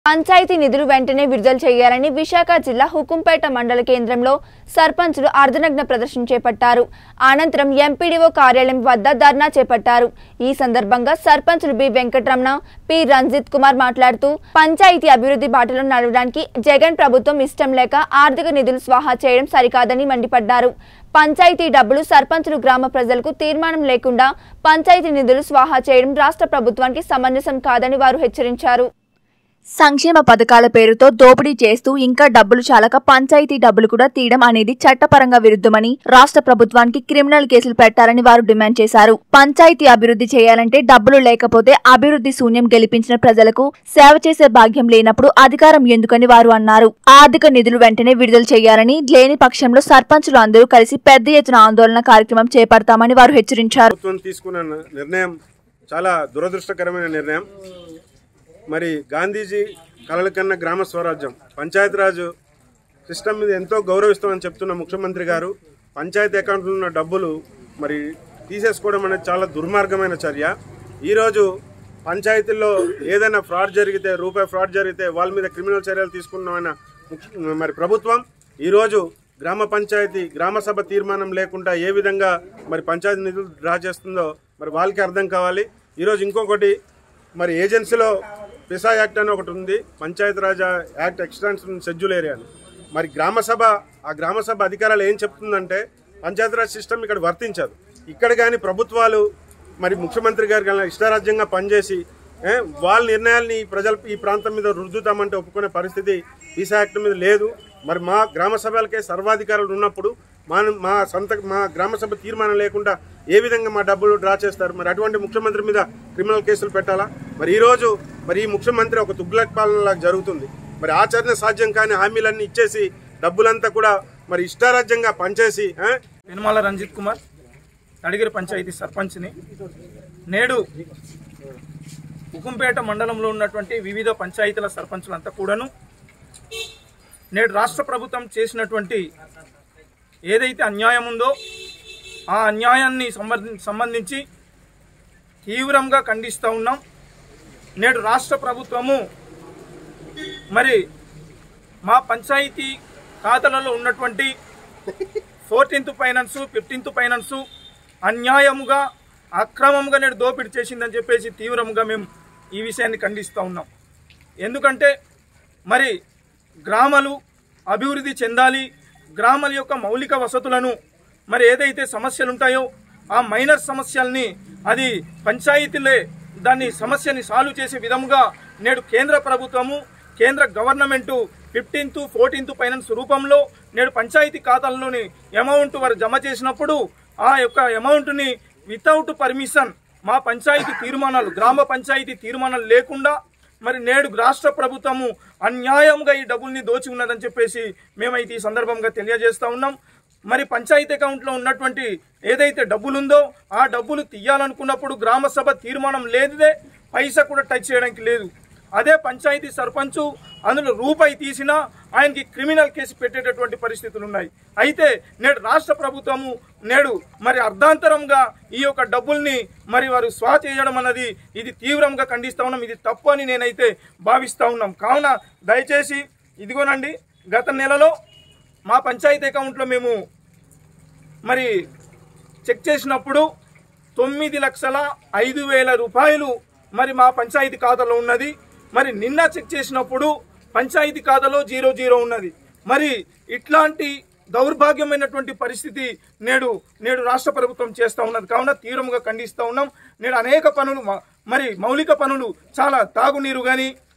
పంచాయతీ నిధులు వెంటనే విడుదల చేయాలని విశాఖ జిల్లా హుకుంపేట మండల కేంద్రంలో సర్పంచులు అర్ధనగ్న ప్రదర్శన చేపట్టారు అనంతరం ఎంపీడీఓ కార్యాలయం వద్ద ధర్నా చేపట్టారు ఈ సందర్భంగా సర్పంచులు బి వెంకటరమణ పి రంజిత్ కుమార్ మాట్లాడుతూ పంచాయతీ అభివృద్ధి బాటలో నడవడానికి జగన్ ప్రభుత్వం ఇష్టం లేక ఆర్థిక నిధులు స్వాహా చేయడం సరికాదని మండిపడ్డారు పంచాయతీ డబ్బులు సర్పంచులు గ్రామ ప్రజలకు తీర్మానం లేకుండా పంచాయతీ నిధులు స్వాహా చేయడం రాష్ట్ర ప్రభుత్వానికి సమంజసం కాదని వారు హెచ్చరించారు సంక్షేమ పథకాల పేరుతో దోపిడీ చేస్తూ ఇంకా డబ్బులు చాలక పంచాయతీ డబ్బులు కూడా తీయడం అనేది చట్టపరంగా విరుద్ధమని రాష్ట్ర ప్రభుత్వానికి క్రిమినల్ కేసులు పెట్టాలని వారు డిమాండ్ చేశారు పంచాయతీ అభివృద్ధి చేయాలంటే డబ్బులు లేకపోతే అభివృద్ధి శూన్యం గెలిపించిన ప్రజలకు సేవ చేసే భాగ్యం లేనప్పుడు అధికారం ఎందుకని వారు అన్నారు ఆర్థిక నిధులు వెంటనే విడుదల చేయాలని లేని పక్షంలో సర్పంచులు అందరూ కలిసి పెద్ద ఎత్తున ఆందోళన కార్యక్రమం చేపడతామని వారు హెచ్చరించారు ప్రభుత్వం తీసుకున్న నిర్ణయం చాలా దురదృష్టకరమైన నిర్ణయం మరి గాంధీజీ కలల కన్నా గ్రామ స్వరాజ్యం పంచాయతీరాజ్ సిస్టమ్ మీద ఎంతో గౌరవిస్తామని చెప్తున్న ముఖ్యమంత్రి గారు పంచాయతీ అకౌంట్లో ఉన్న డబ్బులు మరి తీసేసుకోవడం అనేది చాలా దుర్మార్గమైన చర్య ఈరోజు పంచాయతీల్లో ఏదైనా ఫ్రాడ్ జరిగితే రూపాయి ఫ్రాడ్ జరిగితే వాళ్ళ మీద క్రిమినల్ చర్యలు తీసుకున్నామన్న ముఖ్య- మరి ప్రభుత్వం ఈరోజు గ్రామ పంచాయతీ గ్రామ సభ తీర్మానం లేకుండా ఏ విధంగా మరి పంచాయతీ నిధులు డ్రా చేస్తుందో మరి వాళ్ళకి అర్థం కావాలి ఈరోజు ఇంకొకటి మరి ఏజెన్సీలో పిసా యాక్ట్ అని ఒకటి ఉంది Panchayati Raj act extension schedule area అని మరి గ్రామ సభ ఆ గ్రామ సభ అధికారాలు ఏం చెప్తుందంటే పంచాయతీరాజ్ సిస్టమ్ ఇక్కడ వర్తించదు ఇక్కడ కానీ ప్రభుత్వాలు మరి ముఖ్యమంత్రి గారు కానీ ఇష్టారాజ్యంగా పనిచేసి ఏ, వాళ్ళ నిర్ణయాల్ని ఈ ప్రజల ఈ ప్రాంతం మీద రుద్దుతామంటే ఒప్పుకునే పరిస్థితి ఈసా యాక్ట్ మీద లేదు మరి మా గ్రామ సభలకే సర్వాధికారులు ఉన్నప్పుడు మా మా సొంత మా గ్రామ సభ తీర్మానం లేకుండా ఏ విధంగా మా డబ్బులు డ్రా చేస్తారు మరి అటువంటి ముఖ్యమంత్రి మీద క్రిమినల్ కేసులు పెట్టాలా మరి ఈరోజు మరి ఈ ముఖ్యమంత్రి ఒక తుగ్లక్ పాలనలా జరుగుతుంది మరి ఆచరణ సాధ్యం కాని హామీలన్నీ ఇచ్చేసి డబ్బులంతా కూడా మరి ఇష్టారాజ్యంగా పనిచేసి ఆ, పెనుమాల రంజిత్ కుమార్ అడిగిరి పంచాయతీ సర్పంచ్ని నేడు ఉకుంపేట మండలంలో ఉన్నటువంటి వివిధ పంచాయతీల సర్పంచులంతా కూడాను నేడు రాష్ట్ర ప్రభుత్వం చేసినటువంటి ఏదైతే అన్యాయం ఉందో ఆ అన్యాయాన్ని సంబంధ- సంబంధించి తీవ్రంగా ఖండిస్తూ ఉన్నాం నేడు రాష్ట్ర ప్రభుత్వము మరి మా పంచాయతీ ఖాతాలలో ఉన్నటువంటి ఫోర్టీన్త్ ఫైనాన్స్ ఫిఫ్టీన్త్ ఫైనాన్స్ అన్యాయముగా అక్రమంగా నేడు దోపిడీ చేసిందని చెప్పేసి తీవ్రంగా మేము ఈ విషయాన్ని ఖండిస్తూ ఉన్నాం ఎందుకంటే మరి గ్రామాలు అభివృద్ధి చెందాలి గ్రామాల యొక్క మౌలిక వసతులను మరి ఏదైతే సమస్యలు ఉంటాయో ఆ మైనర్ సమస్యల్ని అది పంచాయతీలే దాన్ని సమస్యని సాల్వ్ చేసే విధంగా నేడు కేంద్ర ప్రభుత్వము కేంద్ర గవర్నమెంటు ఫిఫ్టీన్త్ ఫోర్టీన్త్ ఫైనాన్స్ రూపంలో నేడు పంచాయతీ ఖాతాల్లోని అమౌంట్ వారు జమ చేసినప్పుడు ఆ యొక్క అమౌంట్ని వితౌట్ పర్మిషన్ మా పంచాయతీ తీర్మానాలు గ్రామ పంచాయతీ తీర్మానాలు లేకుండా మరి నేడు రాష్ట్ర ప్రభుత్వము అన్యాయంగా ఈ డబ్బుల్ని దోచి ఉన్నదని చెప్పేసి మేమైతే ఈ సందర్భంగా తెలియజేస్తా ఉన్నాం మరి పంచాయతీ అకౌంట్లో ఉన్నటువంటి ఏదైతే డబ్బులుందో ఆ డబ్బులు తీయాలనుకున్నప్పుడు గ్రామ సభ తీర్మానం లేనిదే పైసా కూడా టచ్ చేయడానికి లేదు అదే పంచాయతీ సర్పంచు అందులో రూపాయి తీసినా ఆయనకి క్రిమినల్ కేసు పెట్టేటటువంటి పరిస్థితులు ఉన్నాయి అయితే నేడు రాష్ట్ర ప్రభుత్వము నేడు మరి అర్ధాంతరంగా ఈ యొక్క డబ్బుల్ని మరి వారు స్వా చేయడం అన్నది ఇది తీవ్రంగా ఖండిస్తా ఉన్నాం ఇది తప్పు అని నేనైతే భావిస్తా ఉన్నాం కావున దయచేసి ఇదిగోనండి గత నెలలో మా పంచాయతీ అకౌంట్లో మేము మరి చెక్ చేసినప్పుడు తొమ్మిది లక్షల ఐదు వేల రూపాయలు మరి మా పంచాయతీ ఖాతాలో ఉన్నది మరి నిన్న చెక్ చేసినప్పుడు పంచాయతీ ఖాతాలో జీరో జీరో ఉన్నది మరి ఇట్లాంటి దౌర్భాగ్యమైనటువంటి పరిస్థితి నేడు నేడు రాష్ట్ర ప్రభుత్వం చేస్తూ ఉన్నది కావున తీవ్రంగా ఖండిస్తూ ఉన్నాం నేడు అనేక పనులు మ- మరి మౌలిక పనులు చాలా తాగునీరు కానీ